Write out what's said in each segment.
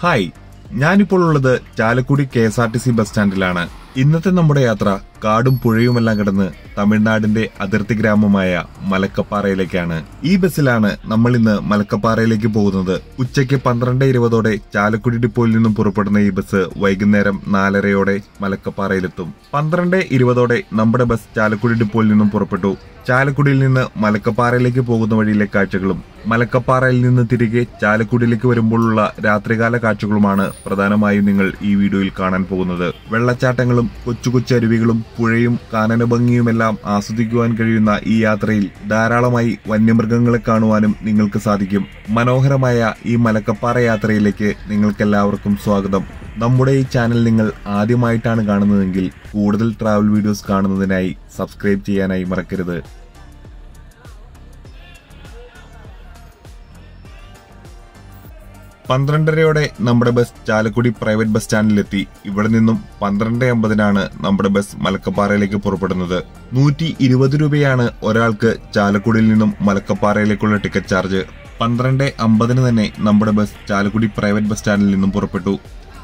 hi ഞാനിപ്പോൾ ഉള്ളത് Chalakudy K S R T C bus സ്റ്റാൻഡിലാണ് ഇന്നത്തെ നമ്മുടെ യാത്ര കാടും പുഴയുമെല്ലാം കടന്ന് തമിഴ്നാടിന്റെ അതിർത്തി ഗ്രാമമായ മലക്കപ്പാറയിലേക്കാണ് ഈ ബസ്സിലാണ് നമ്മൾ ഇന്ന് മലക്കപ്പാറയിലേക്ക് പോകുന്നത് ഉച്ചയ്ക്ക് പന്ത്രണ്ട് ഇരുപതോടെ ചാലക്കുടി ഡിപ്പോയിൽ നിന്നും പുറപ്പെടുന്ന ഈ ബസ് വൈകുന്നേരം നാലരയോടെ മലക്കപ്പാറയിലെത്തും പന്ത്രണ്ട് ഇരുപതോടെ നമ്മുടെ ബസ് ചാലക്കുടി ഡിപ്പോയിൽ നിന്നും പുറപ്പെട്ടു ചാലക്കുടിയിൽ നിന്ന് മലക്കപ്പാറയിലേക്ക് പോകുന്ന വഴിയിലെ കാഴ്ചകളും മലക്കപ്പാറയിൽ നിന്ന് തിരികെ ചാലക്കുടിയിലേക്ക് വരുമ്പോഴുള്ള രാത്രികാല കാഴ്ചകളുമാണ് പ്രധാനമായും നിങ്ങൾ ഈ വീഡിയോയിൽ കാണാൻ പോകുന്നത് വെള്ളച്ചാട്ടങ്ങളും കൊച്ചു കൊച്ചു അരുവികളും പുഴയും കാനനഭംഗിയുമെല്ലാം ആസ്വദിക്കുവാൻ കഴിയുന്ന ഈ യാത്രയിൽ ധാരാളമായി വന്യമൃഗങ്ങളെ കാണുവാനും നിങ്ങൾക്ക് സാധിക്കും മനോഹരമായ ഈ മലക്കപ്പാറ യാത്രയിലേക്ക് നിങ്ങൾക്കെല്ലാവർക്കും സ്വാഗതം നമ്മുടെ ഈ ചാനൽ നിങ്ങൾ ആദ്യമായിട്ടാണ് കാണുന്നതെങ്കിൽ കൂടുതൽ ട്രാവൽ വീഡിയോസ് കാണുന്നതിനായി സബ്സ്ക്രൈബ് ചെയ്യാനായി മറക്കരുത് പന്ത്രണ്ടരയോടെ നമ്മുടെ ബസ് ചാലക്കുടി പ്രൈവറ്റ് ബസ് സ്റ്റാൻഡിലെത്തി ഇവിടെ നിന്നും പന്ത്രണ്ട് അമ്പതിനാണ് നമ്മുടെ ബസ് മലക്കപ്പാറയിലേക്ക് പുറപ്പെടുന്നത് നൂറ്റി ഇരുപത് രൂപയാണ് ഒരാൾക്ക് ചാലക്കുടിയിൽ നിന്നും മലക്കപ്പാറയിലേക്കുള്ള ടിക്കറ്റ് ചാർജ് പന്ത്രണ്ട് അമ്പതിന് തന്നെ നമ്മുടെ ബസ് ചാലക്കുടി പ്രൈവറ്റ് ബസ് സ്റ്റാൻഡിൽ നിന്നും പുറപ്പെട്ടു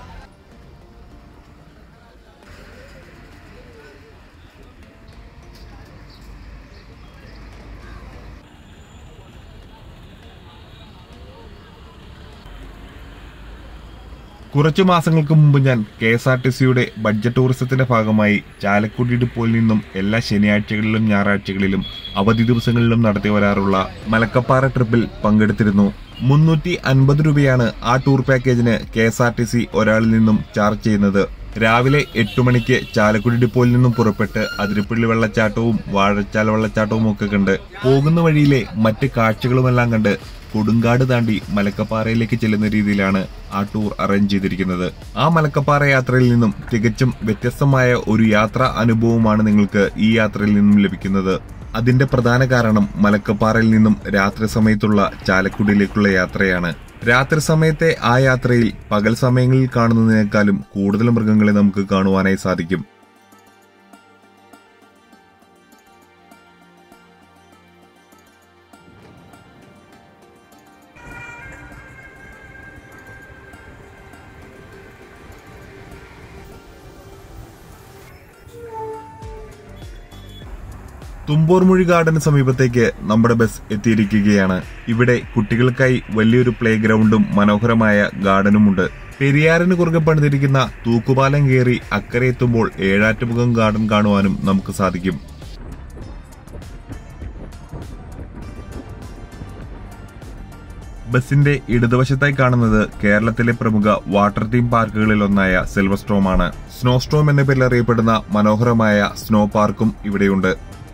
കുറച്ചു മാസങ്ങൾക്ക് മുമ്പ് ഞാൻ കെ എസ് ആർ ടി സിയുടെ ബഡ്ജറ്റ് ടൂറിസത്തിന്റെ ഭാഗമായി ചാലക്കുടി ഡിപ്പോയിൽ നിന്നും എല്ലാ ശനിയാഴ്ചകളിലും ഞായറാഴ്ചകളിലും അവധി ദിവസങ്ങളിലും നടത്തി വരാറുള്ള മലക്കപ്പാറ ട്രിപ്പിൽ പങ്കെടുത്തിരുന്നു മുന്നൂറ്റി അൻപത് രൂപയാണ് ആ ടൂർ പാക്കേജിന് K S R T C ഒരാളിൽ നിന്നും ചാർജ് ചെയ്യുന്നത് രാവിലെ എട്ടു മണിക്ക് ചാലക്കുടി ഡിപ്പോയിൽ നിന്നും പുറപ്പെട്ട് അതിരപ്പള്ളി വെള്ളച്ചാട്ടവും വാഴച്ചാൽ വെള്ളച്ചാട്ടവും ഒക്കെ കണ്ട് പോകുന്ന വഴിയിലെ മറ്റ് കാഴ്ചകളുമെല്ലാം കണ്ട് കൊടുങ്കാട് താണ്ടി മലക്കപ്പാറയിലേക്ക് ചെല്ലുന്ന രീതിയിലാണ് ആ ടൂർ അറേഞ്ച് ചെയ്തിരിക്കുന്നത് ആ മലക്കപ്പാറ യാത്രയിൽ നിന്നും തികച്ചും വ്യത്യസ്തമായ ഒരു യാത്രാ അനുഭവമാണ് നിങ്ങൾക്ക് ഈ യാത്രയിൽ നിന്നും ലഭിക്കുന്നത് അതിന്റെ പ്രധാന കാരണം മലക്കപ്പാറയിൽ നിന്നും രാത്രി സമയത്തുള്ള ചാലക്കുടിയിലേക്കുള്ള യാത്രയാണ് രാത്രി സമയത്തെ ആ യാത്രയിൽ പകൽ സമയങ്ങളിൽ കാണുന്നതിനേക്കാളും കൂടുതൽ മൃഗങ്ങളെ നമുക്ക് കാണുവാനായി സാധിക്കും തുമ്പോർമൊഴി ഗാർഡന് സമീപത്തേക്ക് നമ്മുടെ ബസ് എത്തിയിരിക്കുകയാണ് ഇവിടെ കുട്ടികൾക്കായി വലിയൊരു പ്ലേ ഗ്രൗണ്ടും മനോഹരമായ ഗാർഡനുമുണ്ട് പെരിയാറിന് കുറുകെ പണിതിരിക്കുന്ന തൂക്കുപാലം കയറി അക്കരെ എത്തുമ്പോൾ ഏഴാറ്റുമുഖം ഗാർഡൻ കാണുവാനും നമുക്ക് സാധിക്കും ബസിന്റെ ഇടതുവശത്തായി കാണുന്നത് കേരളത്തിലെ പ്രമുഖ വാട്ടർ തീം പാർക്കുകളിൽ ഒന്നായ സിൽവർ സ്റ്റോം ആണ് സ്നോ സ്റ്റോം എന്ന പേരിൽ അറിയപ്പെടുന്ന മനോഹരമായ സ്നോ പാർക്കും ഇവിടെയുണ്ട്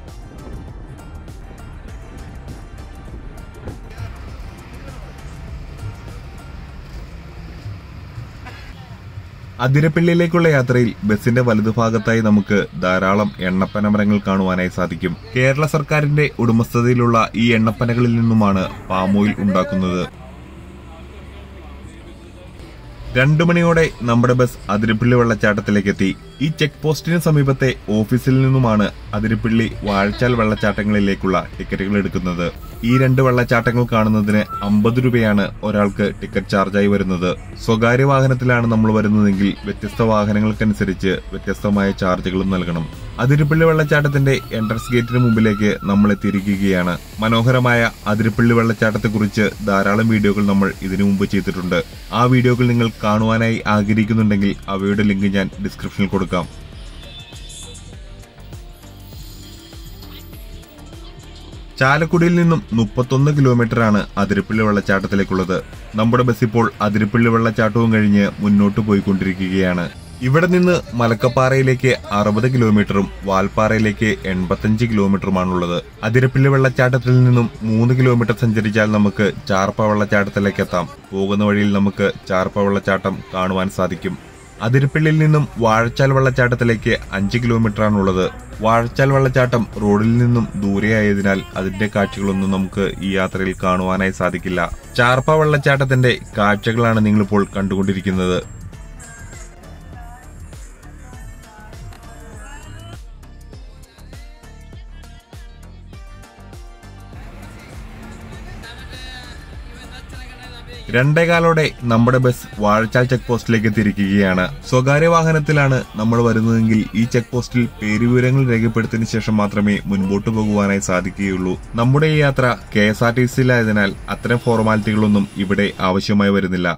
അതിരപ്പള്ളിയിലേക്കുള്ള യാത്രയിൽ ബസിന്റെ വലതുഭാഗത്തായി നമുക്ക് ധാരാളം എണ്ണപ്പന മരങ്ങൾ കാണുവാനായി സാധിക്കും കേരള സർക്കാരിന്റെ ഉടമസ്ഥതയിലുള്ള ഈ എണ്ണപ്പനകളിൽ നിന്നുമാണ് പാമോയിൽ ഉണ്ടാക്കുന്നത് രണ്ടു മണിയോടെ നമ്മുടെ ബസ് അതിരപ്പള്ളി വെള്ളച്ചാട്ടത്തിലേക്ക് എത്തി ഈ ചെക്ക് പോസ്റ്റിന് സമീപത്തെ ഓഫീസിൽ നിന്നുമാണ് അതിരപ്പള്ളി വാഴച്ചാൽ വെള്ളച്ചാട്ടങ്ങളിലേക്കുള്ള ടിക്കറ്റുകൾ എടുക്കുന്നത് ഈ രണ്ട് വെള്ളച്ചാട്ടങ്ങൾ കാണുന്നതിന് അമ്പത് രൂപയാണ് ഒരാൾക്ക് ടിക്കറ്റ് ചാർജായി വരുന്നത് സ്വകാര്യ വാഹനത്തിലാണ് നമ്മൾ വരുന്നതെങ്കിൽ വ്യത്യസ്ത വാഹനങ്ങൾക്കനുസരിച്ച് വ്യത്യസ്തമായ ചാർജുകളും നൽകണം അതിരപ്പള്ളി വെള്ളച്ചാട്ടത്തിന്റെ എൻട്രൻസ് ഗേറ്റിന് മുമ്പിലേക്ക് നമ്മൾ എത്തിയിരിക്കുകയാണ് മനോഹരമായ അതിരപ്പള്ളി വെള്ളച്ചാട്ടത്തെക്കുറിച്ച് ധാരാളം വീഡിയോകൾ നമ്മൾ ഇതിനു മുമ്പ് ചെയ്തിട്ടുണ്ട് ആ വീഡിയോകൾ നിങ്ങൾ കാണുവാനായി ആഗ്രഹിക്കുന്നുണ്ടെങ്കിൽ അവയുടെ ലിങ്ക് ഞാൻ ഡിസ്ക്രിപ്ഷനിൽ കൊടുക്കാം ചാലക്കുടിയിൽ നിന്നും മുപ്പത്തൊന്ന് കിലോമീറ്ററാണ് അതിരപ്പള്ളി വെള്ളച്ചാട്ടത്തിലേക്കുള്ളത് നമ്മുടെ ബസ് ഇപ്പോൾ അതിരപ്പള്ളി വെള്ളച്ചാട്ടവും കഴിഞ്ഞ് മുന്നോട്ട് പോയിക്കൊണ്ടിരിക്കുകയാണ് ഇവിടെ നിന്ന് മലക്കപ്പാറയിലേക്ക് അറുപത് കിലോമീറ്ററും വാൽപ്പാറയിലേക്ക് എൺപത്തഞ്ച് കിലോമീറ്ററുമാണുള്ളത് അതിരപ്പള്ളി വെള്ളച്ചാട്ടത്തിൽ നിന്നും മൂന്ന് കിലോമീറ്റർ സഞ്ചരിച്ചാൽ നമുക്ക് ചാർപ്പ വെള്ളച്ചാട്ടത്തിലേക്ക് എത്താം പോകുന്ന വഴിയിൽ നമുക്ക് ചാർപ്പ വെള്ളച്ചാട്ടം കാണുവാൻ സാധിക്കും അതിരപ്പള്ളിയിൽ നിന്നും വാഴച്ചാൽ വെള്ളച്ചാട്ടത്തിലേക്ക് അഞ്ച് കിലോമീറ്ററാണുള്ളത് വാഴച്ചാൽ വെള്ളച്ചാട്ടം റോഡിൽ നിന്നും ദൂരെയായതിനാൽ അതിന്റെ കാഴ്ചകളൊന്നും നമുക്ക് ഈ യാത്രയിൽ കാണുവാനായി സാധിക്കില്ല ചാർപ്പ വെള്ളച്ചാട്ടത്തിന്റെ കാഴ്ചകളാണ് നിങ്ങളിപ്പോൾ കണ്ടുകൊണ്ടിരിക്കുന്നത് രണ്ടേകാലോടെ നമ്മുടെ ബസ് വാഴച്ചാൽ ചെക്ക് പോസ്റ്റിലേക്ക് തിരിക്കുകയാണ് സ്വകാര്യ വാഹനത്തിലാണ് നമ്മൾ വരുന്നതെങ്കിൽ ഈ ചെക്ക് പോസ്റ്റിൽ പേരുവിവരങ്ങൾ രേഖപ്പെടുത്തിയതിനു ശേഷം മാത്രമേ മുൻപോട്ട് പോകുവാനായി സാധിക്കുകയുള്ളൂ നമ്മുടെ ഈ യാത്ര കെ എസ് ആർ ടി സിയിലായതിനാൽ അത്തരം ഫോർമാലിറ്റികളൊന്നും ഇവിടെ ആവശ്യമായി വരുന്നില്ല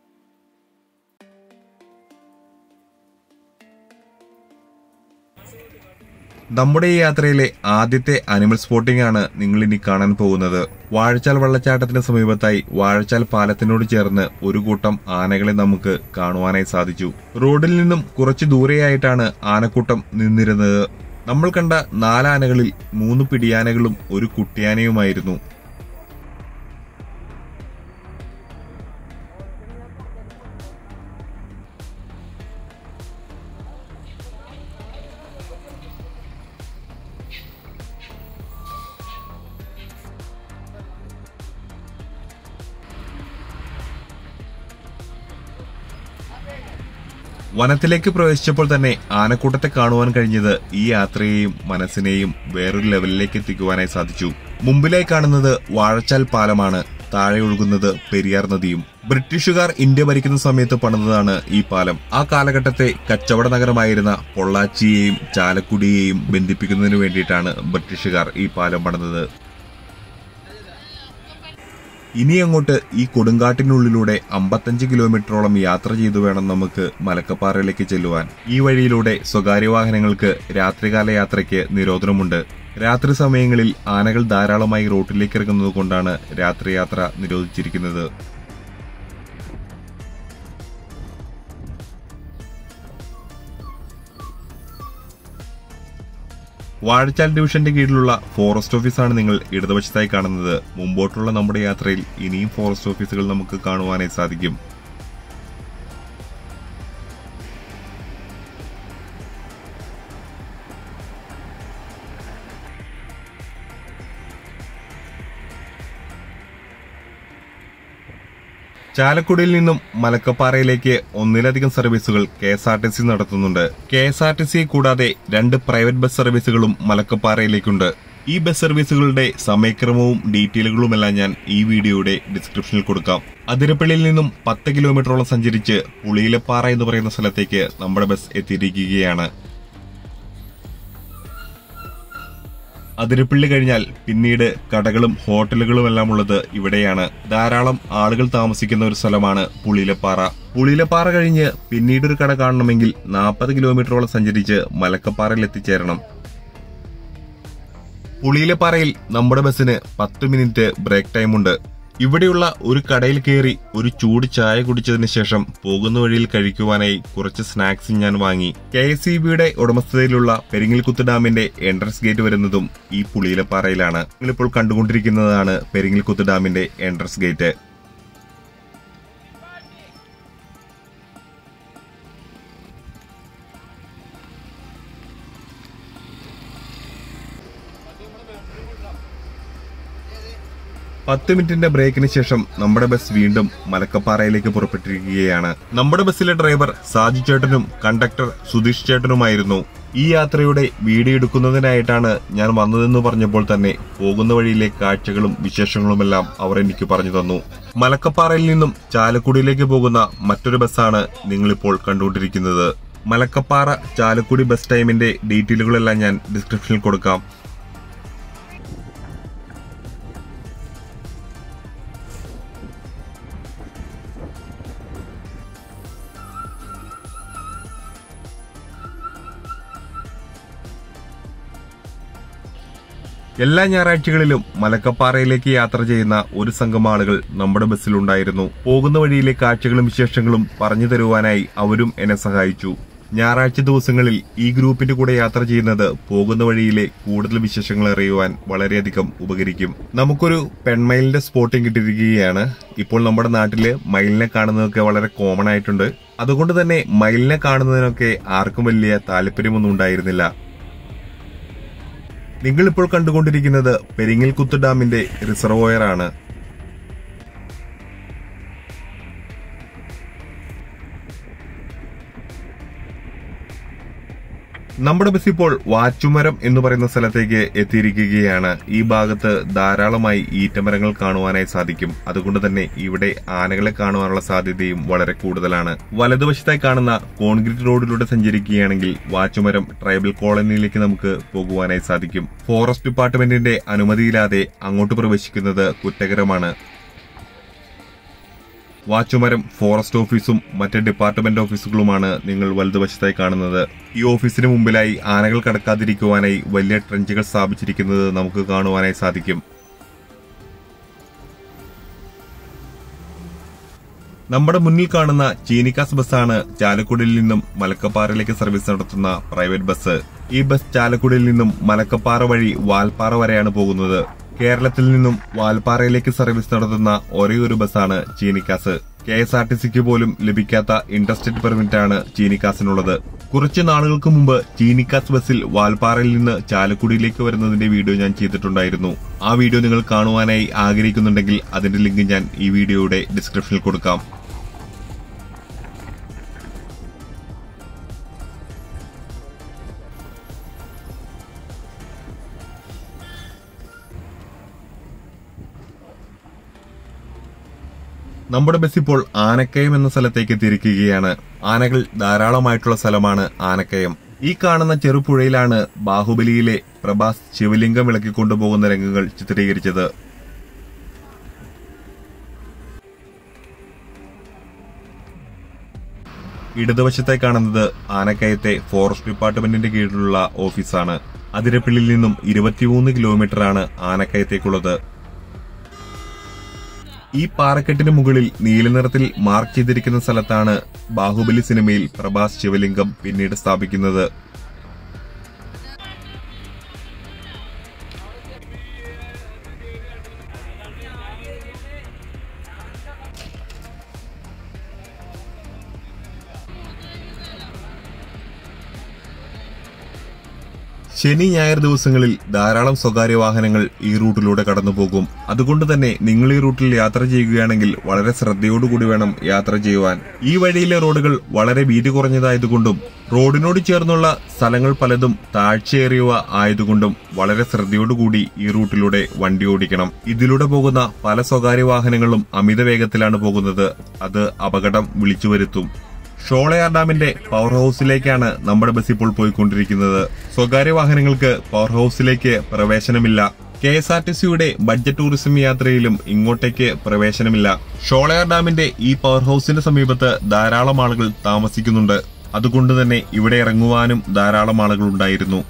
നമ്മുടെ ഈ യാത്രയിലെ ആദ്യത്തെ അനിമൽ സ്പോട്ടിംഗ് ആണ് നിങ്ങൾ ഇനി കാണാൻ പോകുന്നത് വാഴച്ചാൽ വെള്ളച്ചാട്ടത്തിന് സമീപത്തായി വാഴച്ചാൽ പാലത്തിനോട് ചേർന്ന് ഒരു കൂട്ടം ആനകളെ നമുക്ക് കാണുവാനായി സാധിച്ചു റോഡിൽ നിന്നും കുറച്ചു ദൂരെയായിട്ടാണ് ആനക്കൂട്ടം നിന്നിരുന്നത് നമ്മൾ കണ്ട നാലാനകളിൽ മൂന്ന് പിടിയാനകളും ഒരു കുട്ടിയാനയുമായിരുന്നു വനത്തിലേക്ക് പ്രവേശിച്ചപ്പോൾ തന്നെ ആനക്കൂട്ടത്തെ കാണുവാൻ കഴിഞ്ഞത് ഈ യാത്രയെയും മനസ്സിനെയും വേറൊരു ലെവലിലേക്ക് എത്തിക്കുവാനായി സാധിച്ചു മുമ്പിലായി കാണുന്നത് വാഴച്ചാൽ പാലമാണ് താഴെ ഒഴുകുന്നത് പെരിയാർ നദിയും ബ്രിട്ടീഷുകാർ ഇന്ത്യ ഭരിക്കുന്ന സമയത്ത് പണിതതാണ് ഈ പാലം ആ കാലഘട്ടത്തെ കച്ചവട നഗരമായിരുന്ന പൊള്ളാച്ചിയെയും ചാലക്കുടിയെയും ബന്ധിപ്പിക്കുന്നതിന് വേണ്ടിയിട്ടാണ് ബ്രിട്ടീഷുകാർ ഈ പാലം പണിതത് ഇനി അങ്ങോട്ട് ഈ കൊടുങ്കാട്ടിനുള്ളിലൂടെ അമ്പത്തഞ്ച് കിലോമീറ്ററോളം യാത്ര ചെയ്തു വേണം നമുക്ക് മലക്കപ്പാറയിലേക്ക് ചെല്ലുവാൻ ഈ വഴിയിലൂടെ സ്വകാര്യ വാഹനങ്ങൾക്ക് രാത്രികാല യാത്രയ്ക്ക് നിരോധനമുണ്ട് രാത്രി സമയങ്ങളിൽ ആനകൾ ധാരാളമായി റോട്ടിലേക്ക് ഇറങ്ങുന്നത് കൊണ്ടാണ് രാത്രി യാത്ര നിരോധിച്ചിരിക്കുന്നത് വാഴച്ചാൽ ഡിവിഷന്റെ കീഴിലുള്ള ഫോറസ്റ്റ് ഓഫീസാണ് നിങ്ങൾ ഇടതുവശത്തായി കാണുന്നത് മുമ്പോട്ടുള്ള നമ്മുടെ യാത്രയിൽ ഇനിയും ഫോറസ്റ്റ് ഓഫീസുകൾ നമുക്ക് കാണുവാനായി സാധിക്കും ചാലക്കുടിയിൽ നിന്നും മലക്കപ്പാറയിലേക്ക് ഒന്നിലധികം സർവീസുകൾ K S R T C നടത്തുന്നുണ്ട് K S R T C കൂടാതെ രണ്ട് പ്രൈവറ്റ് ബസ് സർവീസുകളും മലക്കപ്പാറയിലേക്കുണ്ട് ഈ ബസ് സർവീസുകളുടെ സമയക്രമവും ഡീറ്റെയിലുകളുമെല്ലാം ഞാൻ ഈ വീഡിയോയുടെ ഡിസ്ക്രിപ്ഷനിൽ കൊടുക്കാം അതിരപ്പള്ളിയിൽ നിന്നും പത്ത് കിലോമീറ്ററോളം സഞ്ചരിച്ച് പുളിയിലപ്പാറ എന്ന് പറയുന്ന സ്ഥലത്തേക്ക് നമ്മുടെ ബസ് എത്തിയിരിക്കുകയാണ് അതിരപ്പള്ളി കഴിഞ്ഞാൽ പിന്നീട് കടകളും ഹോട്ടലുകളും എല്ലാം ഉള്ളത് ഇവിടെയാണ് ധാരാളം ആളുകൾ താമസിക്കുന്ന ഒരു സ്ഥലമാണ് പുളിയിലപ്പാറ പുളിയിലപ്പാറ കഴിഞ്ഞ് പിന്നീട് ഒരു കട കാണണമെങ്കിൽ നാൽപ്പത് കിലോമീറ്ററോളം സഞ്ചരിച്ച് മലക്കപ്പാറയിൽ എത്തിച്ചേരണം പുളിയിലപ്പാറയിൽ നമ്മുടെ ബസ്സിന് പത്ത് മിനിറ്റ് ബ്രേക്ക് ടൈമുണ്ട് ഇവിടെയുള്ള ഒരു കടയിൽ കയറി ഒരു ചൂട് ചായ കുടിച്ചതിന് ശേഷം പോകുന്ന വഴിയിൽ കഴിക്കുവാനായി കുറച്ച് സ്നാക്സ് ഞാൻ വാങ്ങി കെ എസ് ഇ ബിയുടെ ഉടമസ്ഥതയിലുള്ള പെരിങ്ങൽകുത്ത് ഡാമിന്റെ എൻട്രൻസ് ഗേറ്റ് വരുന്നതും ഈ പുളിയിലപ്പാറയിലാണ് നിങ്ങളിപ്പോൾ കണ്ടുകൊണ്ടിരിക്കുന്നതാണ് പെരിങ്ങൽകുത്ത് ഡാമിന്റെ എൻട്രൻസ് ഗേറ്റ് പത്ത് മിനിറ്റിന്റെ ബ്രേക്കിന് ശേഷം നമ്മുടെ ബസ് വീണ്ടും മലക്കപ്പാറയിലേക്ക് പുറപ്പെട്ടിരിക്കുകയാണ് നമ്മുടെ ബസ്സിലെ ഡ്രൈവർ സാജു ചേട്ടനും കണ്ടക്ടർ സുധീഷ് ചേട്ടനുമായിരുന്നു ഈ യാത്രയുടെ വീഡിയോ എടുക്കുന്നതിനായിട്ടാണ് ഞാൻ വന്നതെന്ന് പറഞ്ഞപ്പോൾ തന്നെ പോകുന്ന വഴിയിലെ കാഴ്ചകളും വിശേഷങ്ങളുമെല്ലാം അവർ എനിക്ക് പറഞ്ഞു തന്നു മലക്കപ്പാറയിൽ നിന്നും ചാലക്കുടിയിലേക്ക് പോകുന്ന മറ്റൊരു ബസ്സാണ് നിങ്ങളിപ്പോൾ കണ്ടുകൊണ്ടിരിക്കുന്നത് മലക്കപ്പാറ ചാലക്കുടി ബസ് ടൈമിന്റെ ഡീറ്റെയിലുകളെല്ലാം ഞാൻ ഡിസ്ക്രിപ്ഷനിൽ കൊടുക്കാം എല്ലാ ഞായറാഴ്ചകളിലും മലക്കപ്പാറയിലേക്ക് യാത്ര ചെയ്യുന്ന ഒരു സംഘം ആളുകൾ നമ്മുടെ ബസ്സിലുണ്ടായിരുന്നു പോകുന്ന വഴിയിലെ കാഴ്ചകളും വിശേഷങ്ങളും പറഞ്ഞു തരുവാനായി അവരും എന്നെ സഹായിച്ചു ഞായറാഴ്ച ദിവസങ്ങളിൽ ഈ ഗ്രൂപ്പിന്റെ കൂടെ യാത്ര ചെയ്യുന്നത് പോകുന്ന വഴിയിലെ കൂടുതൽ വിശേഷങ്ങൾ അറിയുവാൻ വളരെയധികം ഉപകരിക്കും നമുക്കൊരു പെൺമയിലിന്റെ സ്പോട്ടിംഗ് കിട്ടിയിരിക്കുകയാണ് ഇപ്പോൾ നമ്മുടെ നാട്ടില് മയിലിനെ കാണുന്നതൊക്കെ വളരെ കോമൺ ആയിട്ടുണ്ട് അതുകൊണ്ട് തന്നെ മയിലിനെ കാണുന്നതിനൊക്കെ ആർക്കും വലിയ താല്പര്യമൊന്നും ഉണ്ടായിരുന്നില്ല നിങ്ങളിപ്പോൾ കണ്ടുകൊണ്ടിരിക്കുന്നത് പെരിങ്ങൽകുത്ത് ഡാമിന്റെ റിസർവോയർ ആണ് നമ്മുടെ ബസ് ഇപ്പോൾ വാച്ചുമരം എന്ന് പറയുന്ന സ്ഥലത്തേക്ക് എത്തിയിരിക്കുകയാണ് ഈ ഭാഗത്ത് ധാരാളമായി ഈറ്റമരങ്ങൾ കാണുവാനായി സാധിക്കും അതുകൊണ്ട് തന്നെ ഇവിടെ ആനകളെ കാണുവാനുള്ള സാധ്യതയും വളരെ കൂടുതലാണ് വലതുവശത്തായി കാണുന്ന കോൺക്രീറ്റ് റോഡിലൂടെ സഞ്ചരിക്കുകയാണെങ്കിൽ വാച്ചുമരം ട്രൈബൽ കോളനിയിലേക്ക് നമുക്ക് പോകുവാനായി സാധിക്കും ഫോറസ്റ്റ് ഡിപ്പാർട്ട്മെന്റിന്റെ അനുമതിയില്ലാതെ അങ്ങോട്ട് പ്രവേശിക്കുന്നത് കുറ്റകരമാണ് വാച്ചുമരം ഫോറസ്റ്റ് ഓഫീസും മറ്റ് ഡിപ്പാർട്ട്മെന്റ് ഓഫീസുകളുമാണ് നിങ്ങൾ വലതുവശത്തായി കാണുന്നത് ഈ ഓഫീസിന് മുമ്പിലായി ആനകൾ കടക്കാതിരിക്കുവാനായി വലിയ ട്രെഞ്ചുകൾ സ്ഥാപിച്ചിരിക്കുന്നത് നമുക്ക് കാണുവാനായി സാധിക്കും നമ്മുടെ മുന്നിൽ കാണുന്ന ചീനിക്കാസ് ബസ്സാണ് ചാലക്കുടിയിൽ നിന്നും മലക്കപ്പാറയിലേക്ക് സർവീസ് നടത്തുന്ന പ്രൈവറ്റ് ബസ് ഈ ബസ് ചാലക്കുടിയിൽ നിന്നും മലക്കപ്പാറ വഴി വാൽപ്പാറ വരെയാണ് പോകുന്നത് കേരളത്തിൽ നിന്നും വാൽപ്പാറയിലേക്ക് സർവീസ് നടത്തുന്ന ഒരേ ഒരു ബസ്സാണ് Cheenikkas K S R T സിക്ക് പോലും ലഭിക്കാത്ത ഇൻട്രസ്റ്റഡ് പെർമിറ്റാണ് ചീനിക്കാസിനുള്ളത് കുറച്ച് നാളുകൾക്ക് മുമ്പ് ചീനിക്കാസ് ബസ്സിൽ വാൽപ്പാറയിൽ നിന്ന് ചാലക്കുടിയിലേക്ക് വരുന്നതിന്റെ വീഡിയോ ഞാൻ ചെയ്തിട്ടുണ്ടായിരുന്നു ആ വീഡിയോ നിങ്ങൾ കാണുവാനായി ആഗ്രഹിക്കുന്നുണ്ടെങ്കിൽ അതിന്റെ ലിങ്ക് ഞാൻ ഈ വീഡിയോയുടെ ഡിസ്ക്രിപ്ഷനിൽ കൊടുക്കാം നമ്മുടെ ബസ് ഇപ്പോൾ ആനക്കയം എന്ന സ്ഥലത്തേക്ക് എത്തിയിരിക്കുകയാണ് ആനകൾ ധാരാളമായിട്ടുള്ള സ്ഥലമാണ് ആനക്കയം ഈ കാണുന്ന ചെറുപുഴയിലാണ് ബാഹുബലിയിലെ പ്രഭാസ് ശിവലിംഗം വിളക്കിക്കൊണ്ടുപോകുന്ന രംഗങ്ങൾ ചിത്രീകരിച്ചത് ഇടതുവശത്തായി കാണുന്നത് ആനക്കയത്തെ ഫോറസ്റ്റ് ഡിപ്പാർട്ട്മെന്റിന്റെ കീഴിലുള്ള ഓഫീസാണ് അതിരപ്പിള്ളിൽ നിന്നും ഇരുപത്തിമൂന്ന് കിലോമീറ്ററാണ് ആനക്കയത്തേക്കുള്ളത് ഈ പാറക്കെട്ടിന് മുകളിൽ നീലനിറത്തിൽ മാർക്ക് ചെയ്തിരിക്കുന്ന സ്ഥലത്താണ് ബാഹുബലി സിനിമയിൽ പ്രഭാസ് ശിവലിംഗം പിന്നീട് സ്ഥാപിക്കുന്നത് ശനി ഞായർ ദിവസങ്ങളിൽ ധാരാളം സ്വകാര്യ വാഹനങ്ങൾ ഈ റൂട്ടിലൂടെ കടന്നുപോകും അതുകൊണ്ട് തന്നെ നിങ്ങൾ ഈ റൂട്ടിൽ യാത്ര ചെയ്യുകയാണെങ്കിൽ വളരെ ശ്രദ്ധയോടുകൂടി വേണം യാത്ര ചെയ്യുവാൻ ഈ വഴിയിലെ റോഡുകൾ വളരെ വീതി കുറഞ്ഞതായതുകൊണ്ടും റോഡിനോട് ചേർന്നുള്ള സ്ഥലങ്ങൾ പലതും താഴ്ചയേറിയവ ആയതുകൊണ്ടും വളരെ ശ്രദ്ധയോടുകൂടി ഈ റൂട്ടിലൂടെ വണ്ടി ഓടിക്കണം ഇതിലൂടെ പോകുന്ന പല സ്വകാര്യ വാഹനങ്ങളും അമിത വേഗത്തിലാണ് പോകുന്നത് അത് അപകടം വിളിച്ചു വരുത്തും ഷോളയാർ ഡാമിന്റെ പവർ ഹൌസിലേക്കാണ് നമ്മുടെ ബസ് ഇപ്പോൾ പോയിക്കൊണ്ടിരിക്കുന്നത് സ്വകാര്യ വാഹനങ്ങൾക്ക് പവർ ഹൌസിലേക്ക് പ്രവേശനമില്ല കെ എസ് ആർ ടി സിയുടെ ബഡ്ജറ്റ് ടൂറിസം യാത്രയിലും ഇങ്ങോട്ടേക്ക് പ്രവേശനമില്ല ഷോളയാർ ഡാമിന്റെ ഈ പവർ ഹൌസിന്റെ സമീപത്ത് ധാരാളം ആളുകൾ താമസിക്കുന്നുണ്ട് അതുകൊണ്ട് തന്നെ ഇവിടെ ഇറങ്ങുവാനും ധാരാളം ആളുകൾ ഉണ്ടായിരുന്നു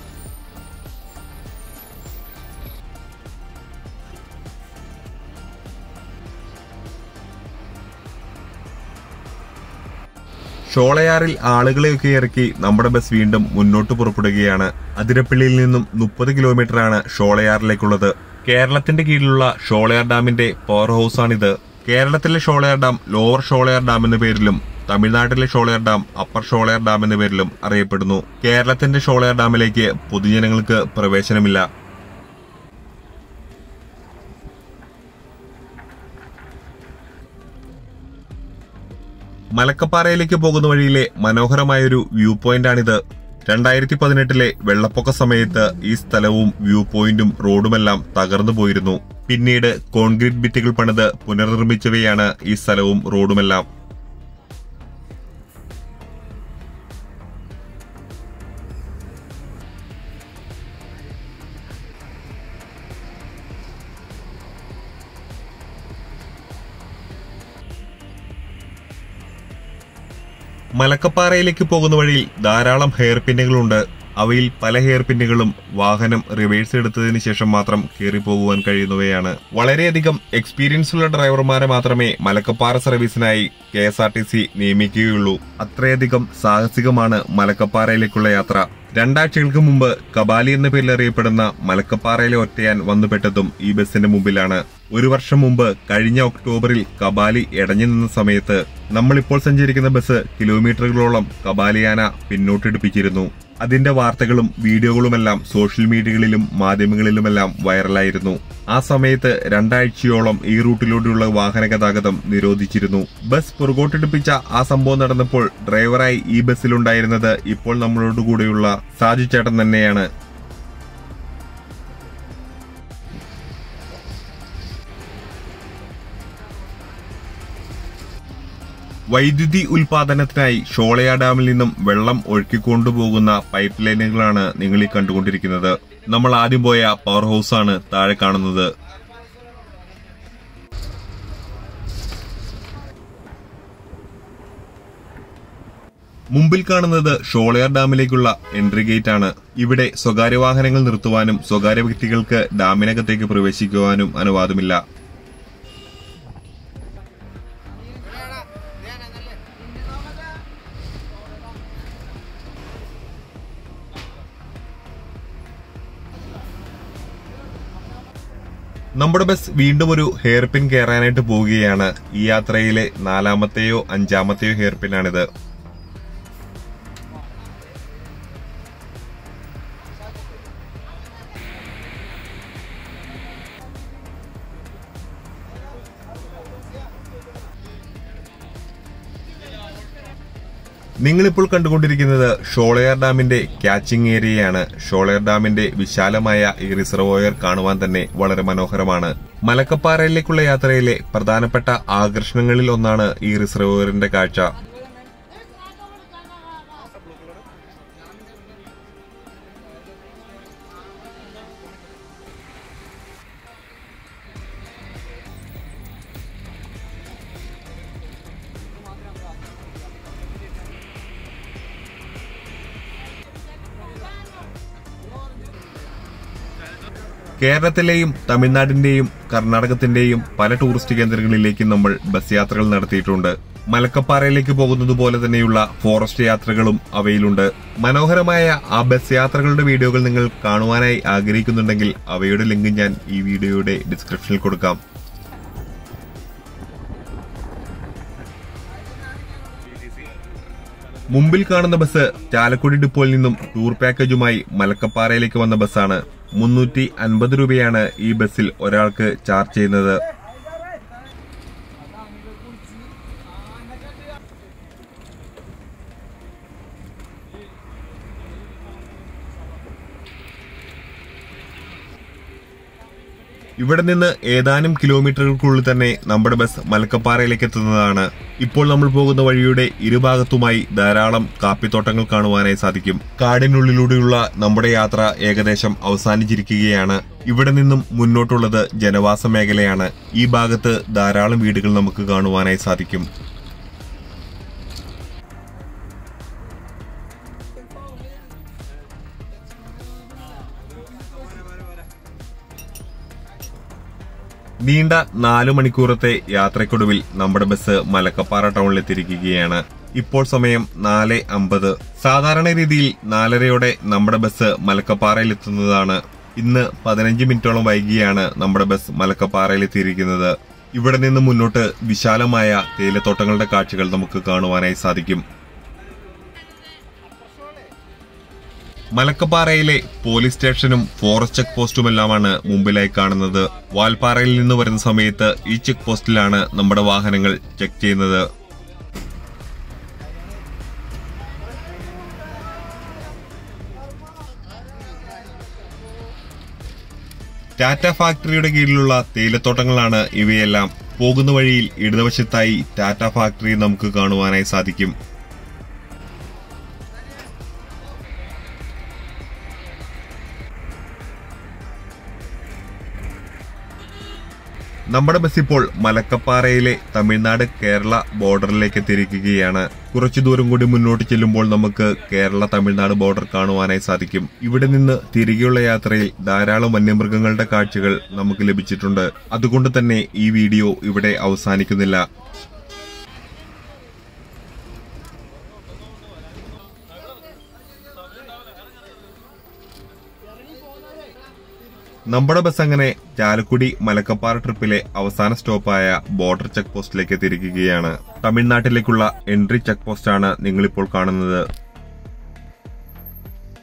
ഷോളയാറിൽ ആളുകളെയൊക്കെ ഇറക്കി നമ്മുടെ ബസ് വീണ്ടും മുന്നോട്ട് പുറപ്പെടുകയാണ് അതിരപ്പള്ളിയിൽ നിന്നും മുപ്പത് കിലോമീറ്ററാണ് ഷോളയാറിലേക്കുള്ളത് കേരളത്തിന്റെ കീഴിലുള്ള ഷോളയാർ ഡാമിന്റെ പവർ ഹൌസാണിത് കേരളത്തിലെ Sholayar dam lower Sholayar dam എന്ന പേരിലും തമിഴ്നാട്ടിലെ Sholayar dam upper Sholayar dam എന്ന പേരിലും അറിയപ്പെടുന്നു കേരളത്തിന്റെ ഷോളയാർ ഡാമിലേക്ക് പൊതുജനങ്ങൾക്ക് പ്രവേശനമില്ല മലക്കപ്പാറയിലേക്ക് പോകുന്ന വഴിയിലെ മനോഹരമായൊരു വ്യൂ പോയിന്റാണിത് രണ്ടായിരത്തി പതിനെട്ടിലെ വെള്ളപ്പൊക്ക സമയത്ത് ഈ സ്ഥലവും വ്യൂ പോയിന്റും റോഡുമെല്ലാം തകർന്നു പോയിരുന്നു പിന്നീട് കോൺക്രീറ്റ് ഭിത്തികൾ പണിത് പുനർനിർമ്മിച്ചവയാണ് ഈ സ്ഥലവും റോഡുമെല്ലാം മലക്കപ്പാറയിലേക്ക് പോകുന്ന വഴിയിൽ ധാരാളം ഹെയർ പിന്നുകളുണ്ട് അവയിൽ പല ഹെയർ പിന്നുകളും വാഹനം റിവേഴ്സ് എടുത്തതിന് ശേഷം മാത്രം കയറി പോകുവാൻ കഴിയുന്നവയാണ് വളരെയധികം എക്സ്പീരിയൻസ് ഉള്ള ഡ്രൈവർമാരെ മാത്രമേ മലക്കപ്പാറ സർവീസിനായി K S R T C നിയമിക്കുകയുള്ളൂ അത്രയധികം സാഹസികമാണ് മലക്കപ്പാറയിലേക്കുള്ള യാത്ര രണ്ടാഴ്ചകൾക്ക് മുമ്പ് കബാലി എന്ന പേരിൽ അറിയപ്പെടുന്ന മലക്കപ്പാറയിലെ ഒറ്റയാൻ വന്നുപെട്ടതും ഈ ബസിന്റെ മുമ്പിലാണ് ഒരു വർഷം മുമ്പ് കഴിഞ്ഞ ഒക്ടോബറിൽ കബാലി ഇടഞ്ഞു നിന്ന സമയത്ത് നമ്മളിപ്പോൾ സഞ്ചരിക്കുന്ന ബസ് കിലോമീറ്ററുകളോളം കബാലിയാന പിന്നോട്ടിടിപ്പിച്ചിരുന്നു അതിന്റെ വാർത്തകളും വീഡിയോകളുമെല്ലാം സോഷ്യൽ മീഡിയകളിലും മാധ്യമങ്ങളിലുമെല്ലാം വൈറലായിരുന്നു ആ സമയത്ത് രണ്ടാഴ്ചയോളം ഈ റൂട്ടിലൂടെയുള്ള വാഹന ഗതാഗതം നിരോധിച്ചിരുന്നു ബസ് പുറകോട്ടെടുപ്പിച്ച ആ സംഭവം നടന്നപ്പോൾ ഡ്രൈവറായി ഈ ബസ്സിലുണ്ടായിരുന്നത് ഇപ്പോൾ നമ്മളോട് കൂടെയുള്ള സാജു ചേട്ടൻ തന്നെയാണ് വൈദ്യുതി ഉൽപാദനത്തിനായി ഷോളയ ഡാമിൽ നിന്നും വെള്ളം ഒഴുക്കിക്കൊണ്ടുപോകുന്ന പൈപ്പ് ലൈനുകളാണ് നിങ്ങൾ ഈ കണ്ടുകൊണ്ടിരിക്കുന്നത് നമ്മൾ ആദ്യം പോയ പവർ ഹൗസാണ് താഴെ കാണുന്നത് മുമ്പിൽ കാണുന്നത് ഷോളയാർ ഡാമിലേക്കുള്ള എൻട്രി ഗേറ്റ് ആണ് ഇവിടെ സ്വകാര്യ വാഹനങ്ങൾ നിർത്തുവാനും സ്വകാര്യ വ്യക്തികൾക്ക് ഡാമിനകത്തേക്ക് പ്രവേശിക്കുവാനും അനുവാദമില്ല നമ്മുടെ ബസ് വീണ്ടും ഒരു ഹെയർ പിൻ കയറാനായിട്ട് പോവുകയാണ് ഈ യാത്രയിലെ നാലാമത്തെയോ അഞ്ചാമത്തെയോ ഹെയർ പിന്നാണിത് നിങ്ങളിപ്പോൾ കണ്ടുകൊണ്ടിരിക്കുന്നത് ഷോളയാർ ഡാമിന്റെ ക്യാച്ചിംഗ് ഏരിയയാണ് ഷോളയാർ ഡാമിന്റെ വിശാലമായ ഈ റിസർവോയർ കാണുവാൻ തന്നെ വളരെ മനോഹരമാണ് മലക്കപ്പാറയിലേക്കുള്ള യാത്രയിലെ പ്രധാനപ്പെട്ട ആകർഷണങ്ങളിൽ ഒന്നാണ് ഈ റിസർവോയറിന്റെ കാഴ്ച കേരളത്തിലെയും തമിഴ്നാടിന്റെയും കർണാടകത്തിന്റെയും പല ടൂറിസ്റ്റ് കേന്ദ്രങ്ങളിലേക്കും നമ്മൾ ബസ് യാത്രകൾ നടത്തിയിട്ടുണ്ട് മലക്കപ്പാറയിലേക്ക് പോകുന്നത് പോലെ തന്നെയുള്ള ഫോറസ്റ്റ് യാത്രകളും അവയിലുണ്ട് മനോഹരമായ ആ ബസ് യാത്രകളുടെ വീഡിയോകൾ നിങ്ങൾ കാണുവാനായി ആഗ്രഹിക്കുന്നുണ്ടെങ്കിൽ അവയുടെ ലിങ്ക് ഞാൻ ഈ വീഡിയോയുടെ ഡിസ്ക്രിപ്ഷനിൽ കൊടുക്കാം മുമ്പിൽ കാണുന്ന ബസ് ചാലക്കുടി ഡിപ്പോയിൽ നിന്നും ടൂർ പാക്കേജുമായി മലക്കപ്പാറയിലേക്ക് വന്ന ബസ്സാണ് മുന്നൂറ്റി അൻപത് രൂപയാണ് ഈ ബസ്സിൽ ഒരാൾക്ക് ചാർജ് ചെയ്യുന്നത് ഇവിടെ നിന്ന് ഏതാനും കിലോമീറ്ററുകൾക്കുള്ളിൽ തന്നെ നമ്മുടെ ബസ് മലക്കപ്പാറയിലേക്ക് എത്തുന്നതാണ് ഇപ്പോൾ നമ്മൾ പോകുന്ന വഴിയുടെ ഇരുഭാഗത്തുമായി ധാരാളം കാപ്പിത്തോട്ടങ്ങൾ കാണുവാനായി സാധിക്കും കാടിനുള്ളിലൂടെയുള്ള നമ്മുടെ യാത്ര ഏകദേശം അവസാനിച്ചിരിക്കുകയാണ് ഇവിടെ നിന്നും മുന്നോട്ടുള്ളത് ജനവാസ മേഖലയാണ് ഈ ഭാഗത്ത് ധാരാളം വീടുകൾ നമുക്ക് കാണുവാനായി സാധിക്കും നീണ്ട നാലു മണിക്കൂറത്തെ യാത്രയ്ക്കൊടുവിൽ നമ്മുടെ ബസ് മലക്കപ്പാറ ടൗണിലെത്തിയിരിക്കുകയാണ് ഇപ്പോൾ സമയം നാല് അമ്പത് സാധാരണ രീതിയിൽ നാലരയോടെ നമ്മുടെ ബസ് മലക്കപ്പാറയിൽ എത്തുന്നതാണ് ഇന്ന് പതിനഞ്ച് മിനിറ്റോളം വൈകിയാണ് നമ്മുടെ ബസ് മലക്കപ്പാറയിലെത്തിയിരിക്കുന്നത് ഇവിടെ നിന്ന് മുന്നോട്ട് വിശാലമായ തേയിലത്തോട്ടങ്ങളുടെ കാഴ്ചകൾ നമുക്ക് കാണുവാനായി സാധിക്കും മലക്കപ്പാറയിലെ പോലീസ് സ്റ്റേഷനും ഫോറസ്റ്റ് ചെക്ക് പോസ്റ്റുമെല്ലാമാണ് മുമ്പിലായി കാണുന്നത് വാൽപ്പാറയിൽ നിന്ന് വരുന്ന സമയത്ത് ഈ ചെക്ക് പോസ്റ്റിലാണ് നമ്മുടെ വാഹനങ്ങൾ ചെക്ക് ചെയ്യുന്നത് ടാറ്റ ഫാക്ടറിയുടെ കീഴിലുള്ള തേയിലത്തോട്ടങ്ങളാണ് ഇവയെല്ലാം പോകുന്ന വഴിയിൽ ഇടതുവശത്തായി ടാറ്റ ഫാക്ടറി നമുക്ക് കാണുവാനായി സാധിക്കും നമ്മുടെ ബസ് ഇപ്പോൾ മലക്കപ്പാറയിലെ തമിഴ്നാട് കേരള ബോർഡറിലേക്ക് എത്തിയിരിക്കുകയാണ് കുറച്ചു ദൂരം കൂടി മുന്നോട്ട് ചെല്ലുമ്പോൾ നമുക്ക് കേരള തമിഴ്നാട് ബോർഡർ കാണുവാനായി സാധിക്കും ഇവിടെ നിന്ന് തിരികെയുള്ള യാത്രയിൽ ധാരാളം വന്യമൃഗങ്ങളുടെ കാഴ്ചകൾ നമുക്ക് ലഭിച്ചിട്ടുണ്ട് അതുകൊണ്ട് തന്നെ ഈ വീഡിയോ ഇവിടെ അവസാനിക്കുന്നില്ല നമ്മുടെ ബസ് അങ്ങനെ ചാലക്കുടി മലക്കപ്പാറ ട്രിപ്പിലെ അവസാന സ്റ്റോപ്പായ ബോർഡർ ചെക്ക് പോസ്റ്റിലേക്ക് എത്തിയിരിക്കുകയാണ് തമിഴ്നാട്ടിലേക്കുള്ള എൻട്രി ചെക്ക് പോസ്റ്റാണ് നിങ്ങളിപ്പോൾ കാണുന്നത്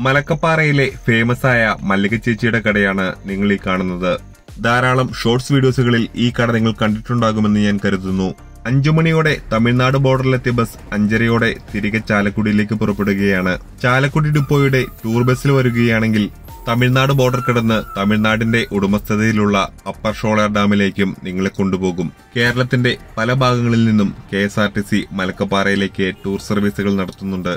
മലക്കപ്പാറയിലെ ഫേമസ് ആയ മല്ലിക ചേച്ചിയുടെ കടയാണ് നിങ്ങൾ ഈ കാണുന്നത് ധാരാളം ഷോർട്സ് വീഡിയോസുകളിൽ ഈ കട നിങ്ങൾ കണ്ടിട്ടുണ്ടാകുമെന്ന് ഞാൻ കരുതുന്നു അഞ്ചു മണിയോടെ തമിഴ്നാട് ബോർഡറിലെത്തിയ ബസ് അഞ്ചരയോടെ തിരികെ ചാലക്കുടിയിലേക്ക് പുറപ്പെടുകയാണ് ചാലക്കുടി ഡിപ്പോയുടെ ടൂർ ബസ്സിൽ വരികയാണെങ്കിൽ തമിഴ്നാട് ബോർഡർ കടന്ന് തമിഴ്നാടിന്റെ ഉടമസ്ഥതയിലുള്ള അപ്പർ ഷോളർ ഡാമിലേക്കും നിങ്ങളെ കൊണ്ടുപോകും കേരളത്തിന്റെ പല ഭാഗങ്ങളിൽ നിന്നും K S R T C മലക്കപ്പാറയിലേക്ക് ടൂർ സർവീസുകൾ നടത്തുന്നുണ്ട്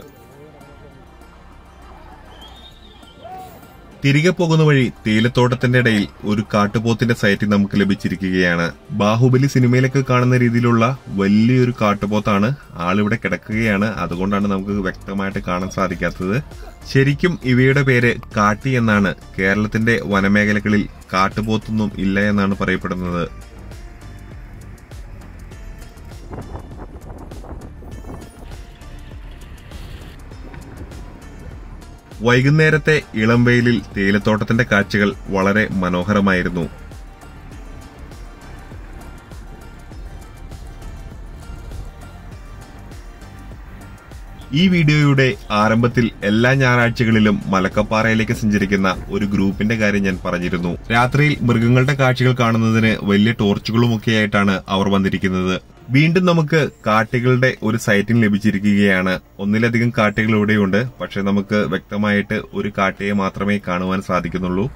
തിരികെ പോകുന്ന വഴി തേയിലത്തോട്ടത്തിന്റെ ഇടയിൽ ഒരു കാട്ടുപോത്തിന്റെ സൈറ്റ് നമുക്ക് ലഭിച്ചിരിക്കുകയാണ് ബാഹുബലി സിനിമയിലൊക്കെ കാണുന്ന രീതിയിലുള്ള വലിയൊരു കാട്ടുപോത്താണ് ആളിവിടെ കിടക്കുകയാണ് അതുകൊണ്ടാണ് നമുക്ക് വ്യക്തമായിട്ട് കാണാൻ സാധിക്കാത്തത് ശരിക്കും ഇവയുടെ പേര് കാട്ടി എന്നാണ് കേരളത്തിന്റെ വനമേഖലകളിൽ കാട്ടുപോത്തൊന്നും ഇല്ല എന്നാണ് പറയപ്പെടുന്നത് വൈകുന്നേരത്തെ ഇളം വെയിലിൽ തേയിലത്തോട്ടത്തിന്റെ കാഴ്ചകൾ വളരെ മനോഹരമായിരുന്നു ഈ വീഡിയോയുടെ ആരംഭത്തിൽ എല്ലാ ഞായറാഴ്ചകളിലും മലക്കപ്പാറയിലേക്ക് സഞ്ചരിക്കുന്ന ഒരു ഗ്രൂപ്പിന്റെ കാര്യം ഞാൻ പറഞ്ഞിരുന്നു രാത്രിയിൽ മൃഗങ്ങളുടെ കാഴ്ചകൾ കാണുന്നതിന് വലിയ ടോർച്ചുകളുമൊക്കെയായിട്ടാണ് അവർ വന്നിരിക്കുന്നത് വീണ്ടും നമുക്ക് കാട്ടികളുടെ ഒരു സൈറ്റിംഗ് ലഭിച്ചിരിക്കുകയാണ് ഒന്നിലധികം കാട്ടികൾ ഇവിടെയുണ്ട് പക്ഷെ നമുക്ക് വ്യക്തമായിട്ട് ഒരു കാട്ടിയെ മാത്രമേ കാണുവാൻ സാധിക്കുന്നുള്ളൂ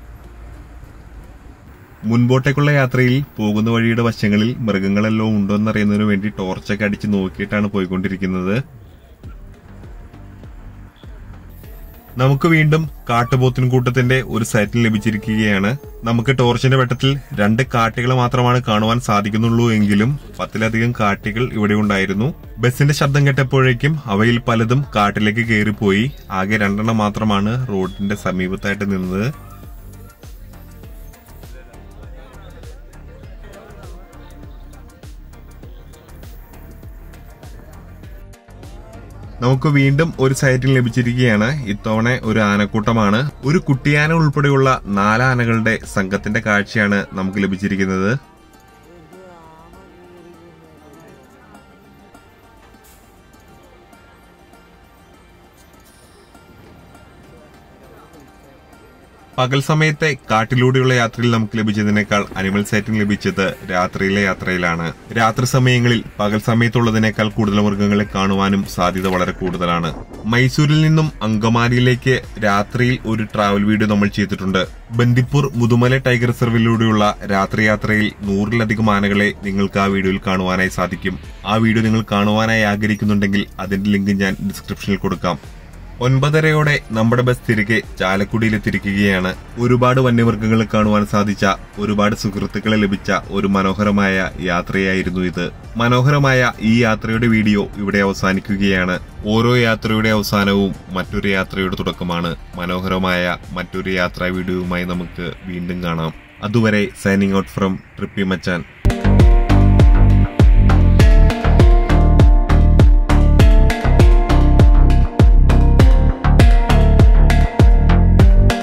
മുൻപോട്ടേക്കുള്ള യാത്രയിൽ പോകുന്ന വഴിയുടെ വശങ്ങളിൽ മൃഗങ്ങളെല്ലാം ഉണ്ടോ എന്നറിയുന്നതിന് വേണ്ടി ടോർച്ചൊക്കെ അടിച്ച് നോക്കിയിട്ടാണ് പോയിക്കൊണ്ടിരിക്കുന്നത് നമുക്ക് വീണ്ടും കാട്ടുപോത്തിൻ കൂട്ടത്തിന്റെ ഒരു സൈറ്റിൽ ലഭിച്ചിരിക്കുകയാണ് നമുക്ക് ടോർച്ചിന്റെ വെട്ടത്തിൽ രണ്ട് കാട്ടികൾ മാത്രമാണ് കാണുവാൻ സാധിക്കുന്നുള്ളൂ എങ്കിലും പത്തിലധികം കാട്ടികൾ ഇവിടെ ഉണ്ടായിരുന്നു ബസിന്റെ ശബ്ദം കേട്ടപ്പോഴേക്കും അവയിൽ പലതും കാട്ടിലേക്ക് കയറിപ്പോയി ആകെ രണ്ടെണ്ണം മാത്രമാണ് റോഡിന്റെ സമീപത്തായിട്ട് നിന്നത് നമുക്ക് വീണ്ടും ഒരു സൈറ്റിൽ ലഭിച്ചിരിക്കുകയാണ് ഇത്തവണ ഒരു ആനക്കൂട്ടമാണ് ഒരു കുട്ടിയാന ഉൾപ്പെടെയുള്ള നാല് ആനകളുടെ സംഘത്തിന്റെ കാഴ്ചയാണ് നമുക്ക് ലഭിച്ചിരിക്കുന്നത് പകൽ സമയത്തെ കാട്ടിലൂടെയുള്ള യാത്രയിൽ നമുക്ക് ലഭിച്ചതിനേക്കാൾ അനിമൽ സൈറ്റിംഗ് ലഭിച്ചത് രാത്രിയിലെ യാത്രയിലാണ് രാത്രി സമയങ്ങളിൽ പകൽ സമയത്തുള്ളതിനേക്കാൾ കൂടുതൽ മൃഗങ്ങളെ കാണുവാനും സാധ്യത വളരെ കൂടുതലാണ് മൈസൂരിൽ നിന്നും അങ്കമാലിയിലേക്ക് രാത്രിയിൽ ഒരു ട്രാവൽ വീഡിയോ നമ്മൾ ചെയ്തിട്ടുണ്ട് ബന്ദിപ്പൂർ മുതുമല ടൈഗർ റിസർവിലൂടെയുള്ള രാത്രി യാത്രയിൽ നൂറിലധികം ആനകളെ നിങ്ങൾക്ക് ആ വീഡിയോയിൽ കാണുവാനായി സാധിക്കും ആ വീഡിയോ നിങ്ങൾ കാണുവാനായി ആഗ്രഹിക്കുന്നുണ്ടെങ്കിൽ അതിന്റെ ലിങ്ക് ഞാൻ ഡിസ്ക്രിപ്ഷനിൽ കൊടുക്കാം ഒൻപതരയോടെ നമ്മുടെ ബസ് തിരികെ ചാലക്കുടിയിലെത്തിരിക്കുകയാണ് ഒരുപാട് വന്യമൃഗങ്ങളെ കാണുവാൻ സാധിച്ച ഒരുപാട് സുഹൃത്തുക്കളെ ലഭിച്ച ഒരു മനോഹരമായ യാത്രയായിരുന്നു ഇത് മനോഹരമായ ഈ യാത്രയുടെ വീഡിയോ ഇവിടെ അവസാനിക്കുകയാണ് ഓരോ യാത്രയുടെ അവസാനവും മറ്റൊരു യാത്രയുടെ തുടക്കമാണ് മനോഹരമായ മറ്റൊരു യാത്രാ വീഡിയോയുമായി നമുക്ക് വീണ്ടും കാണാം അതുവരെ സൈനിങ് ഔട്ട് ഫ്രം ട്രിപ്പി മച്ചാൻ